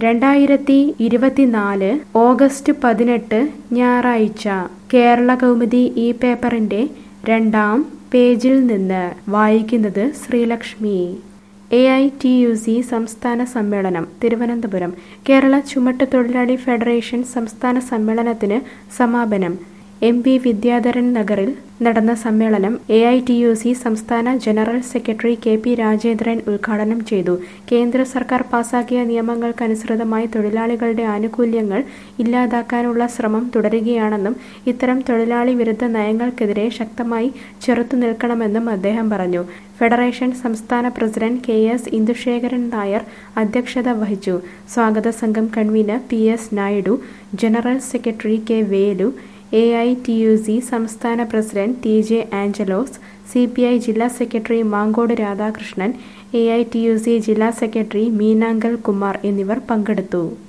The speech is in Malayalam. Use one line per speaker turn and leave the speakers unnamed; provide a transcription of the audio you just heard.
രണ്ടായിരത്തി ഇരുപത്തിനാല് ഓഗസ്റ്റ് പതിനെട്ട് ഞായറാഴ്ച കേരള കൗമുദി ഈ പേപ്പറിന്റെ രണ്ടാം പേജിൽ നിന്ന് വായിക്കുന്നത് Sreelakshmi A I T U C സംസ്ഥാന സമ്മേളനം തിരുവനന്തപുരം കേരള ചുമട്ട് തൊഴിലാളി ഫെഡറേഷൻ സംസ്ഥാന സമ്മേളനത്തിന് സമാപനം എം പി വിദ്യാധരൻ നഗറിൽ നടന്ന സമ്മേളനം A I T U C സംസ്ഥാന general secretary K P Rajendran ഉദ്ഘാടനം ചെയ്തു കേന്ദ്ര സർക്കാർ പാസാക്കിയ നിയമങ്ങൾക്കനുസൃതമായി തൊഴിലാളികളുടെ ആനുകൂല്യങ്ങൾ ഇല്ലാതാക്കാനുള്ള ശ്രമം തുടരുകയാണെന്നും ഇത്തരം തൊഴിലാളി വിരുദ്ധ നയങ്ങൾക്കെതിരെ ശക്തമായി ചെറുത്തുനിൽക്കണമെന്നും അദ്ദേഹം പറഞ്ഞു ഫെഡറേഷൻ സംസ്ഥാന president K S Indusekharan Nair അധ്യക്ഷത വഹിച്ചു സ്വാഗത സംഘം convenor P S Naidu general secretary K Velu A I T U C സംസ്ഥാന president T J Anjalose C P I ജില്ലാ secretary Mancode Radhakrishnan A I T U C ജില്ലാ സെക്രട്ടറി മീനാങ്കൽ കുമാർ എന്നിവർ പങ്കെടുത്തു